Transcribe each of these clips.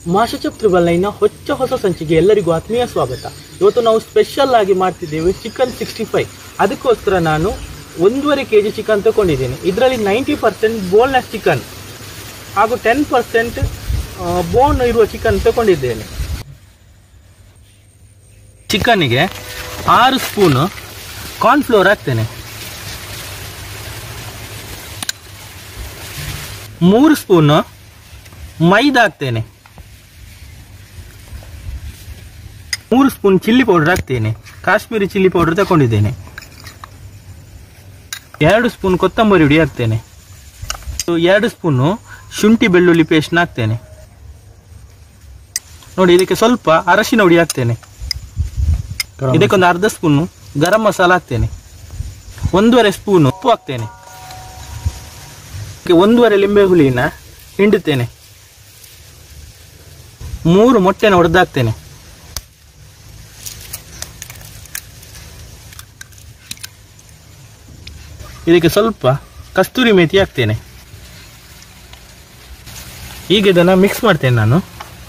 master triple ನೈನ್ನ ಹೊಚ್ಚ ಹೊಸ ಸಂಚಿಗೆ ಎಲ್ಲರಿಗೂ ಆತ್ಮೀಯ ಸ್ವಾಗತ ಇವತ್ತು ನಾವು ಸ್ಪೆಷಲ್ ಆಗಿ ಮಾಡ್ತಿದ್ದೇವೆ ಚಿಕನ್ ಸಿಕ್ಸ್ಟಿ ಫೈವ್ ಅದಕ್ಕೋಸ್ಕರ ನಾನು ಒಂದೂವರೆ ಕೆ ಜಿ ಚಿಕನ್ ತಗೊಂಡಿದ್ದೀನಿ ಇದರಲ್ಲಿ ನೈಂಟಿ ಪರ್ಸೆಂಟ್ ಬೋನ್ಲೆಸ್ ಚಿಕನ್ ಹಾಗೂ ಟೆನ್ ಪರ್ಸೆಂಟ್ ಬೋನ್ ಇರುವ ಚಿಕನ್ ತಗೊಂಡಿದ್ದೇನೆ ಚಿಕನ್ನಿಗೆ ಆರು ಸ್ಪೂನು ಕಾರ್ನ್ಫ್ಲೋರ್ ಹಾಕ್ತೇನೆ ಮೂರು ಸ್ಪೂನು ಮೈದಾ ಹಾಕ್ತೇನೆ ಮೂರು ಸ್ಪೂನ್ ಚಿಲ್ಲಿ ಪೌಡರ್ ಹಾಕ್ತೇನೆ ಕಾಶ್ಮೀರಿ ಚಿಲ್ಲಿ ಪೌಡರ್ ತಗೊಂಡಿದ್ದೇನೆ ಎರಡು ಸ್ಪೂನ್ ಕೊತ್ತಂಬರಿ ಹುಡಿ ಹಾಕ್ತೇನೆ ಎರಡು ಸ್ಪೂನು ಶುಂಠಿ ಬೆಳ್ಳುಳ್ಳಿ ಪೇಸ್ಟ್ನ ಹಾಕ್ತೇನೆ ನೋಡಿ ಇದಕ್ಕೆ ಸ್ವಲ್ಪ ಅರಶಿನ ಹುಡಿ ಹಾಕ್ತೇನೆ ಇದಕ್ಕೊಂದು ಅರ್ಧ ಸ್ಪೂನು ಗರಂ ಮಸಾಲ ಹಾಕ್ತೇನೆ ಒಂದೂವರೆ ಸ್ಪೂನು ಉಪ್ಪು ಹಾಕ್ತೇನೆ ಇದಕ್ಕೆ ಒಂದೂವರೆ ಲಿಂಬೆ ಹುಳಿನ ಹಿಂಡುತ್ತೇನೆ ಮೂರು ಮೊಟ್ಟೆನ ಹೊಡೆದಾಕ್ತೇನೆ ಇದಕ್ಕೆ ಸ್ವಲ್ಪ ಕಸ್ತೂರಿ ಮೇಥಿ ಹಾಕ್ತೇನೆ ಈಗ ಇದನ್ನು ಮಿಕ್ಸ್ ಮಾಡ್ತೇನೆ ನಾನು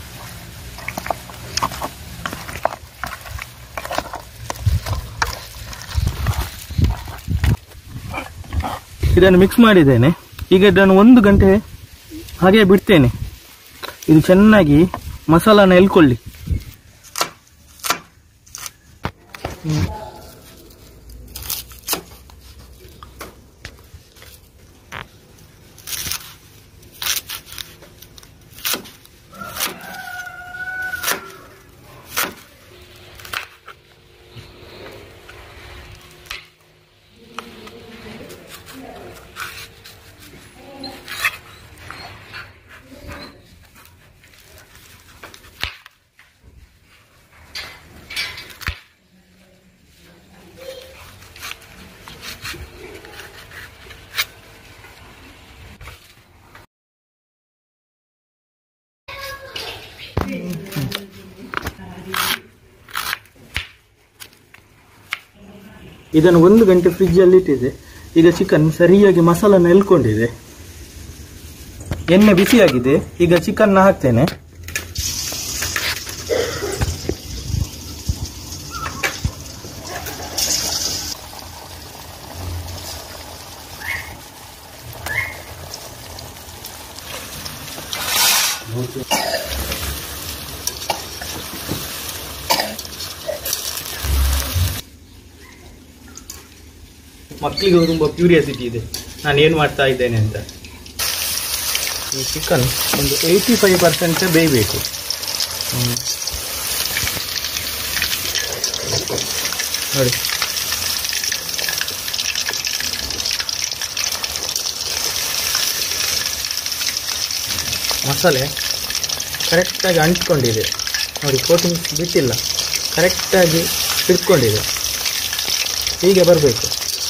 ಇದನ್ನು ಮಿಕ್ಸ್ ಮಾಡಿದ್ದೇನೆ ಈಗ ಇದನ್ನು ಒಂದು ಗಂಟೆ ಹಾಗೆ ಬಿಡ್ತೇನೆ ಇದು ಚೆನ್ನಾಗಿ ಮಸಾಲಾನ ಎಲ್ಕೊಳ್ಳಿ ಇದನ್ನು ಒಂದು ಗಂಟೆ ಫ್ರಿಜ್ಜಲ್ಲಿ ಇಟ್ಟಿದೆ ಈಗ ಚಿಕನ್ ಸರಿಯಾಗಿ ಮಸಾಲನ ಎಲ್ಕೊಂಡಿದೆ ಎಣ್ಣೆ ಬಿಸಿಯಾಗಿದೆ ಈಗ ಚಿಕನ್ನ ಹಾಕ್ತೇನೆ ಮಕ್ಕಳಿಗೆ ತುಂಬ ಕ್ಯೂರಿಯಾಸಿಟಿ ಇದೆ ನಾನು ಏನು ಮಾಡ್ತಾ ಇದ್ದೇನೆ ಅಂತ ಈ ಚಿಕನ್ ಒಂದು ಏಯ್ಟಿ ಫೈವ್ ಪರ್ಸೆಂಟ್ ಬೇಯಬೇಕು ನೋಡಿ ಮಸಾಲೆ ಕರೆಕ್ಟಾಗಿ ಅಂಟ್ಕೊಂಡಿದೆ ನೋಡಿ ಕೋಟಿಂಗ್ ಬಿಟ್ಟಿಲ್ಲ ಕರೆಕ್ಟಾಗಿ ಹಿಡ್ಕೊಂಡಿದೆ ಹೀಗೆ ಬರಬೇಕು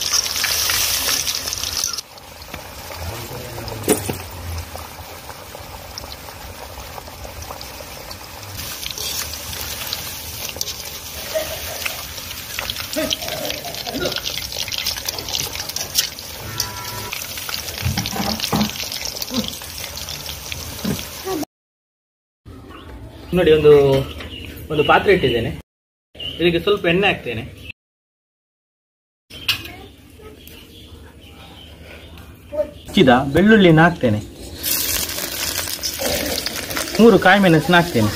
ನೋಡಿ ಒಂದು ಒಂದು ಪಾತ್ರೆ ಇಟ್ಟಿದ್ದೇನೆ ಇದಕ್ಕೆ ಸ್ವಲ್ಪ ಎಣ್ಣೆ ಹಾಕ್ತೇನೆ ಹಚ್ಚಿದ ಬೆಳ್ಳುಳ್ಳಿನ ಹಾಕ್ತೇನೆ ಮೂರು ಕಾಯಿ ಮೆಣಸನ್ನ ಹಾಕ್ತೇನೆ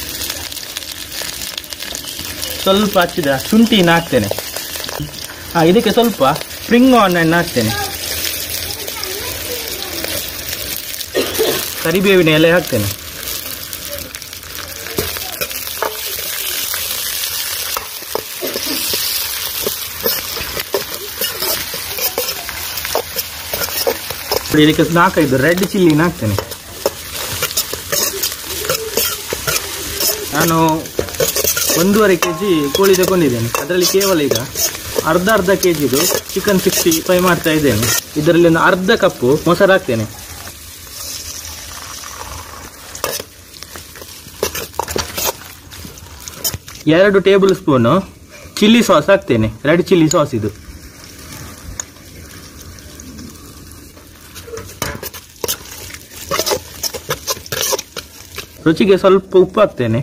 ಸ್ವಲ್ಪ ಹಚ್ಚಿದ ಶುಂಠಿನ ಹಾಕ್ತೇನೆ ಹಾಂ ಇದಕ್ಕೆ ಸ್ವಲ್ಪ ಸ್ಪ್ರಿಂಗ್ ಆನಿಯನ್ ಹಾಕ್ತೇನೆ ಕರಿಬೇವಿನ ಎಲೆ ಹಾಕ್ತೇನೆ ಇದಕ್ಕೆ ನಾಲ್ಕೈದು ರೆಡ್ ಚಿಲ್ಲಿನ ಹಾಕ್ತೇನೆ ನಾನು ಒಂದೂವರೆ ಕೆ ಜಿ ಕೋಳಿ ತಗೊಂಡಿದ್ದೇನೆ ಅದರಲ್ಲಿ ಕೇವಲ ಈಗ ಅರ್ಧ ಅರ್ಧ ಕೆ ಜಿದು ಚಿಕನ್ ಸಿಕ್ಸ್ಟಿ ಫೈ ಮಾಡ್ತಾ ಇದ್ದೇನೆ ಇದರಲ್ಲಿ ಒಂದು ಅರ್ಧ ಕಪ್ಪು ಮೊಸರು ಹಾಕ್ತೇನೆ ಎರಡು ಟೇಬಲ್ ಸ್ಪೂನು ಚಿಲ್ಲಿ ಸಾಸ್ ಹಾಕ್ತೇನೆ ರೆಡ್ ಚಿಲ್ಲಿ ಸಾಸ್ ಇದು ರುಚಿಗೆ ಸ್ವಲ್ಪ ಉಪ್ಪು ಹಾಕ್ತೇನೆ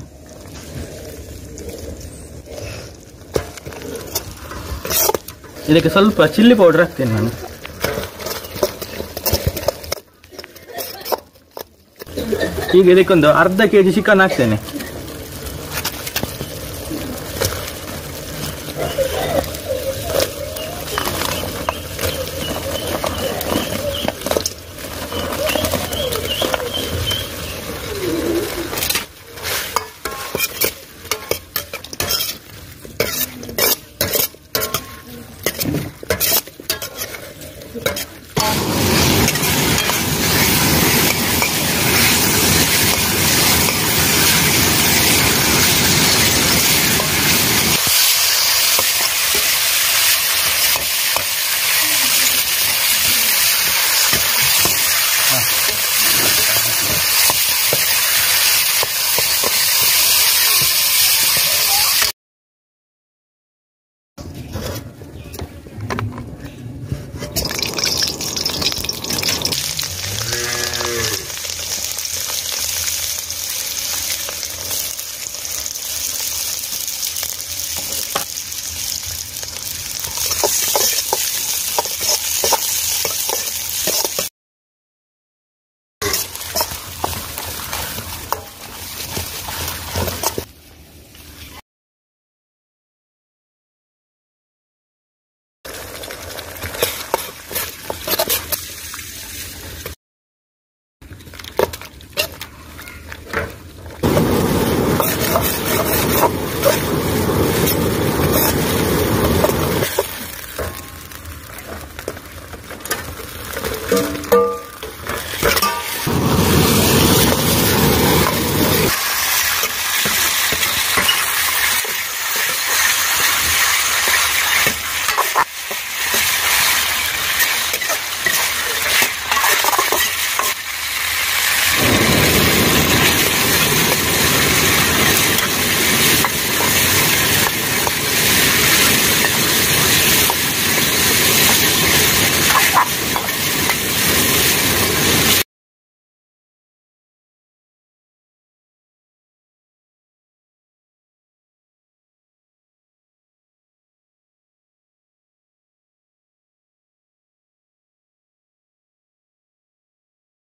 ಇದಕ್ಕೆ ಸ್ವಲ್ಪ ಚಿಲ್ಲಿ ಪೌಡರ್ ಹಾಕ್ತೇನೆ ನಾನು ಈಗ ಇದಕ್ಕೊಂದು ಅರ್ಧ ಕೆ ಜಿ ಚಿಕನ್ ಹಾಕ್ತೇನೆ